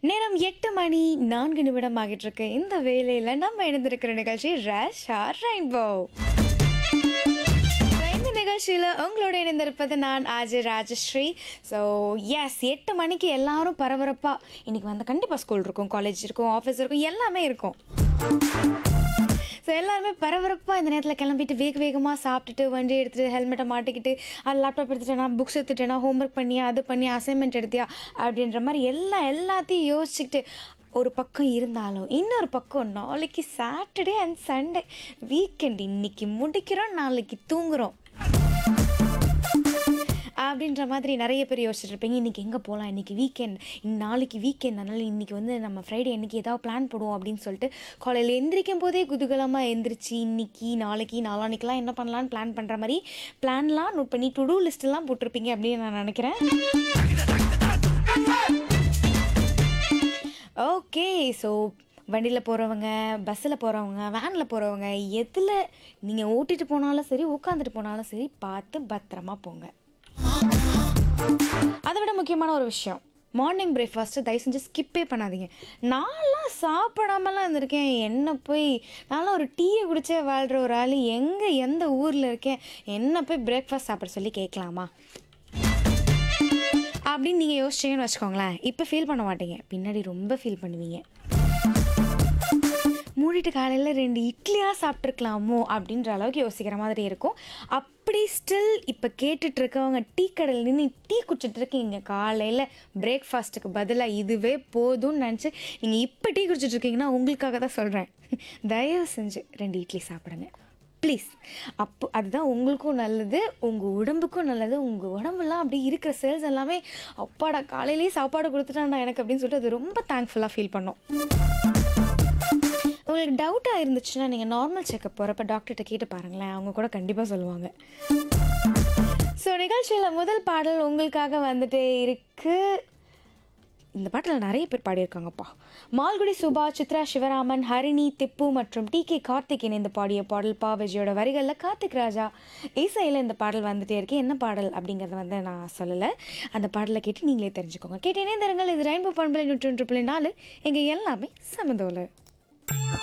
நேரம் எட்டு மணி நான்கு நிமிடம் ஆகிட்டு இருக்கு இந்த வேலையில் நம்ம இணைந்திருக்கிற நிகழ்ச்சி ரஷா ரெயின்போ இந்த நிகழ்ச்சியில் உங்களோட இணைந்திருப்பது நான் ஆஜி ராஜஸ்ரீ ஸோ எஸ் எட்டு மணிக்கு எல்லாரும் பரபரப்பாக இன்னைக்கு வந்து கண்டிப்பாக ஸ்கூல் இருக்கும் காலேஜ் இருக்கும் ஆஃபீஸ் இருக்கும் எல்லாமே இருக்கும் ஸோ எல்லாருமே பரபரப்பாக இந்த நேரத்தில் கிளம்பிட்டு வேக வேகமாக சாப்பிட்டுட்டு வண்டி எடுத்துகிட்டு ஹெல்மெட்டை மாட்டிக்கிட்டு அது லேப்டாப் எடுத்துட்டேனா புக்ஸ் எடுத்துட்டேனா ஹோம்ஒர்க் பண்ணியா அது பண்ணி அசைன்மெண்ட் எடுத்தியா அப்படின்ற மாதிரி எல்லாம் எல்லாத்தையும் யோசிச்சுக்கிட்டு ஒரு பக்கம் இருந்தாலும் இன்னொரு பக்கம் நாளைக்கு சாட்டர்டே அண்ட் சண்டே வீக்கெண்ட் இன்னைக்கு முடிக்கிறோம் நாளைக்கு தூங்குறோம் அப்படின்ற மாதிரி நிறைய பேர் யோசிச்சுட்டு இருப்பீங்க இன்றைக்கி எங்கே போகலாம் இன்றைக்கி வீக்கெண்ட் நாளைக்கு வீக்கெண்ட் அதனால் இன்றைக்கி வந்து நம்ம ஃப்ரைடே அன்றைக்கி ஏதாவது பிளான் போடுவோம் அப்படின்னு சொல்லிட்டு காலையில் எந்திரிக்கும் போதே குதூகலமாக எந்திரிச்சு இன்னைக்கு நாளைக்கு நாளான்னைக்கெலாம் என்ன பண்ணலான்னு பிளான் பண்ணுற மாதிரி பிளான்லாம் நோட் பண்ணி டு டூ லிஸ்ட்டெல்லாம் போட்டிருப்பீங்க அப்படின்னு நான் நினைக்கிறேன் ஓகே ஸோ வண்டியில் போகிறவங்க பஸ்ஸில் போகிறவங்க வேனில் போகிறவங்க எதில் நீங்கள் ஓட்டிட்டு போனாலும் சரி உட்காந்துட்டு போனாலும் சரி பார்த்து பத்திரமா போங்க அதை விட முக்கியமான ஒரு விஷயம் மார்னிங் பிரேக்ஃபாஸ்ட்டு தயவு செஞ்சு ஸ்கிப்பே பண்ணாதீங்க நான்லாம் சாப்பிடாமலாம் இருந்திருக்கேன் என்ன போய் நான்லாம் ஒரு டீயை குடிச்சே வாழ்கிற ஒரு ஆள் எங்கே எந்த ஊரில் இருக்கேன் என்ன போய் பிரேக்ஃபாஸ்ட் சாப்பிட சொல்லி கேட்கலாமா அப்படின்னு நீங்கள் யோசிச்சீங்கன்னு வச்சுக்கோங்களேன் இப்போ ஃபீல் பண்ண மாட்டீங்க பின்னாடி ரொம்ப ஃபீல் பண்ணுவீங்க மூடிட்டு காலையில் ரெண்டு இட்லியாக சாப்பிட்ருக்கலாமோ அப்படின்ற அளவுக்கு யோசிக்கிற மாதிரி இருக்கும் அப்படி ஸ்டில் இப்போ கேட்டுட்டு இருக்கவங்க டீ கடையில் நின்று டீ குடிச்சிட்டு இருக்கீங்க காலையில் பிரேக்ஃபாஸ்ட்டுக்கு பதிலாக இதுவே போதும்னு நினச்சி நீங்கள் இப்போ டீ குடிச்சிட்டு இருக்கீங்கன்னா உங்களுக்காக தான் சொல்கிறேன் தயவு செஞ்சு ரெண்டு இட்லி சாப்பிடுங்க ப்ளீஸ் அப்போ அதுதான் உங்களுக்கும் நல்லது உங்கள் உடம்புக்கும் நல்லது உங்கள் உடம்புலாம் அப்படியே இருக்கிற செல்ஸ் எல்லாமே அப்பாடா காலையிலேயே சாப்பாடு கொடுத்துட்டாண்டா எனக்கு அப்படின்னு சொல்லிட்டு அது ரொம்ப தேங்க்ஃபுல்லாக ஃபீல் பண்ணோம் உங்களுக்கு டவுட்டாக இருந்துச்சுன்னா நீங்கள் நார்மல் செக்கப் போகிறப்ப டாக்டர்கிட்ட கேட்டு பாருங்களேன் அவங்க கூட கண்டிப்பாக சொல்லுவாங்க ஸோ நிகழ்ச்சியில் முதல் பாடல் உங்களுக்காக வந்துட்டே இருக்கு இந்த பாட்டில் நிறைய பேர் பாடியிருக்காங்கப்பா மால்குடி சுபா சித்ரா சிவராமன் ஹரிணி திப்பு மற்றும் டி கே கார்த்திக் இணைந்து பாடிய பாடல் பா விஜயோட வரிகளில் கார்த்திக் ராஜா இசையில் இந்த பாடல் வந்துட்டே இருக்கு என்ன பாடல் அப்படிங்கிறத வந்து நான் சொல்லலை அந்த பாடலை கேட்டு நீங்களே தெரிஞ்சுக்கோங்க கேட்டு இணைந்திருங்கள் இது ரெயின்போ பண்பலை நூற்றி ஒன்று புள்ளி நாலு எங்கள் எல்லாமே சமதோலை